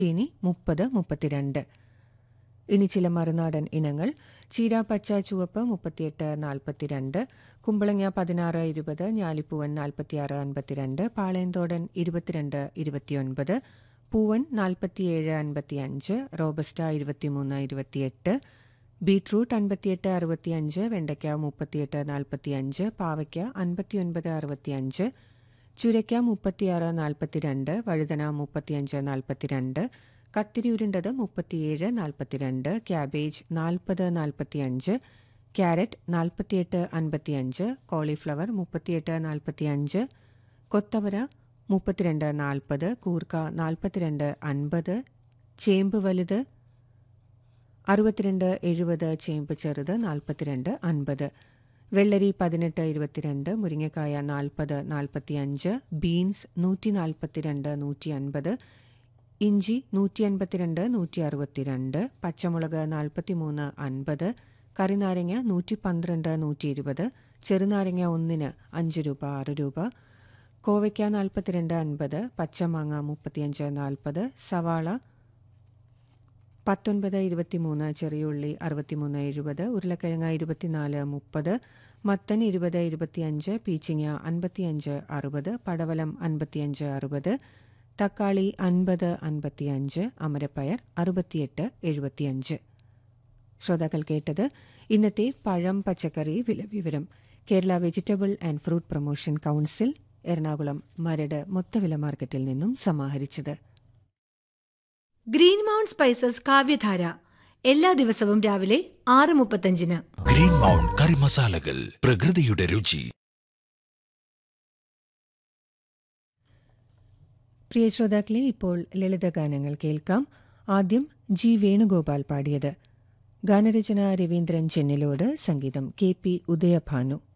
ചീനി മുപ്പത് മുപ്പത്തിരണ്ട് ഇനി ചില മറുനാടൻ ഇനങ്ങൾ ചീര പച്ച ചുവപ്പ് മുപ്പത്തിയെട്ട് നാൽപ്പത്തിരണ്ട് കുമ്പളങ്ങ പതിനാറ് ഇരുപത് ഞാലിപ്പൂവൻ നാൽപ്പത്തിയാറ് അൻപത്തിരണ്ട് പാളയന്തോടൻ ഇരുപത്തിരണ്ട് ഇരുപത്തിയൊൻപത് പൂവൻ നാൽപ്പത്തിയേഴ് അൻപത്തിയഞ്ച് റോബസ്റ്റ ഇരുപത്തിമൂന്ന് ഇരുപത്തിയെട്ട് ബീട്രൂട്ട് അൻപത്തിയെട്ട് അറുപത്തിയഞ്ച് വെണ്ടയ്ക്ക മുപ്പത്തിയെട്ട് നാൽപ്പത്തിയഞ്ച് പാവയ്ക്ക അൻപത്തിയൊൻപത് അറുപത്തിയഞ്ച് ചുരയ്ക്ക മുപ്പത്തിയാറ് നാൽപ്പത്തിരണ്ട് വഴുതന മുപ്പത്തിയഞ്ച് നാൽപ്പത്തിരണ്ട് കത്തിരി ഉരുണ്ടത് മുപ്പത്തിയേഴ് നാൽപ്പത്തിരണ്ട് ക്യാബേജ് നാൽപ്പത് നാൽപ്പത്തിയഞ്ച് ക്യാരറ്റ് നാൽപ്പത്തിയെട്ട് അൻപത്തിയഞ്ച് കോളിഫ്ലവർ മുപ്പത്തിയെട്ട് നാൽപ്പത്തിയഞ്ച് കൊത്തവര മുപ്പത്തിരണ്ട് നാൽപ്പത് കൂർക്ക നാൽപ്പത്തിരണ്ട് അൻപത് ചേമ്പ് വലുത് അറുപത്തിരണ്ട് എഴുപത് ചേമ്പ് ചെറുത് നാൽപ്പത്തിരണ്ട് അൻപത് വെള്ളരി പതിനെട്ട് ഇരുപത്തിരണ്ട് മുരിങ്ങക്കായ നാൽപ്പത് നാൽപ്പത്തിയഞ്ച് ബീൻസ് നൂറ്റി നാൽപ്പത്തിരണ്ട് നൂറ്റി അൻപത് ഇഞ്ചി നൂറ്റി അൻപത്തിരണ്ട് നൂറ്റി അറുപത്തിരണ്ട് പച്ചമുളക് നാൽപ്പത്തിമൂന്ന് അൻപത് കറിനാരങ്ങ നൂറ്റി പന്ത്രണ്ട് നൂറ്റി ഇരുപത് ചെറുനാരങ്ങ ഒന്നിന് അഞ്ച് രൂപ ആറ് രൂപ കോവയ്ക്ക നാൽപ്പത്തിരണ്ട് അൻപത് പച്ചമാങ്ങ മുപ്പത്തിയഞ്ച് നാൽപ്പത് സവാള പത്തൊൻപത് ഇരുപത്തിമൂന്ന് ചെറിയുള്ളി അറുപത്തിമൂന്ന് എഴുപത് ഉരുളക്കിഴങ്ങ് ഇരുപത്തിനാല് മുപ്പത് മത്തൻ ഇരുപത് ഇരുപത്തിയഞ്ച് പീച്ചിങ്ങ അൻപത്തിയഞ്ച് അറുപത് പടവലം അൻപത്തിയഞ്ച് അറുപത് തക്കാളി അൻപത് അൻപത്തിയഞ്ച് അമരപ്പയർ അറുപത്തിയെട്ട് എഴുപത്തിയഞ്ച് ശ്രോതാക്കൾ കേട്ടത് ഇന്നത്തെ പഴം പച്ചക്കറി വില വിവരം Kerala vegetable and fruit promotion council Ernakulam Maradu മൊത്തവില മാർക്കറ്റിൽ നിന്നും സമാഹരിച്ചത് ഗ്രീൻ മൗണ്ട് സ്പൈസസ് കാവ്യധാര എല്ലാ ദിവസവും രാവിലെ ആറ് മുപ്പത്തഞ്ചിന് ഗ്രീൻ മൗണ്ട് കറി മസാലകൾ പ്രകൃതിയുടെ രുചി പ്രിയ ശ്രോതാക്കളെ ഇപ്പോൾ ലളിതഗാനങ്ങൾ കേൾക്കാം ആദ്യം ജി വേണുഗോപാൽ പാടിയത് ഗാനരചന രവീന്ദ്രൻ ചെന്നിലോട് സംഗീതം കെ പി ഉദയഭാനു